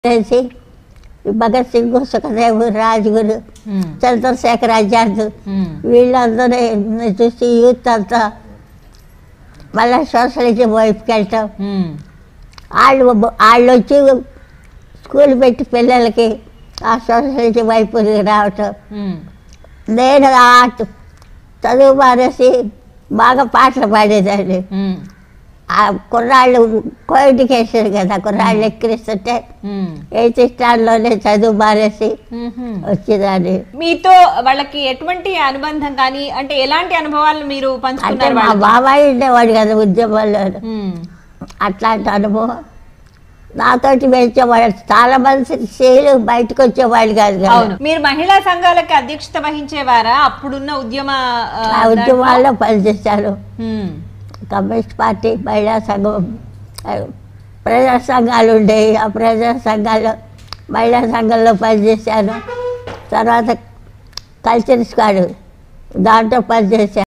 చేసి భగత్ సింగ్ సుఖదేవ్ రాజ్గురు ఉమ్, చంద్రశేఖర్ ఆజాద్ ఉమ్, వీళ్ళందరూ చూసి యూత్ అంతా మళ్ళీ సోషలిజం వైపుకి వెళ్తాం ఉమ్, వాళ్ళు వాళ్ళు వచ్చి స్కూల్ పెట్టి పిల్లలకి ఆ సోషలిజం వైపు రావటం ఉమ్, నేను ఆ చదువు మానేసి బాగా పాటలు పాడేదాన్ని ఉమ్, ఆ కుర్రాళ్ళు కో ఎడ్యుకేషన్ కదా కుర్రాళ్ళు ఎక్కిరిస్తుంటే ఉమ్, ఎయిత్ స్టాండ్లోనే చదువు మానేసి ఉమ్హుం. వచ్చేదాన్ని మీతో వాళ్ళకి ఎటువంటి అనుబంధం కానీ అంటే ఎలాంటి అనుభవాలు మీరు అంటే పంచుకున్నారు మా వాళ్ళతో? బాబాయ్ ఉండేవాడు కదా ఉద్యమంలో ఉమ్, అట్లాంటి అనుభవం నాతోటి పెంచేవాడు చాలా మంది స్త్రీలు బయటకు వచ్చేవాళ్ళు కాదు కదా అవును మీరు మహిళా సంఘాలకి అధ్యక్షత వహించేవారా అప్పుడున్న ఉద్యమ ఆ, ఆ ఉద్యమాల్లో పనిచేశాను ఉమ్, కమ్యూనిస్ట్ పార్టీ మహిళా సంఘం ఆ, ప్రజా సంఘాలు ఉండేవి ఆ ప్రజా సంఘాల్లో మహిళా సంఘంలో పనిచేశాను తర్వాత కల్చర్ స్క్వాడ్ దాంట్లో పనిచేశాను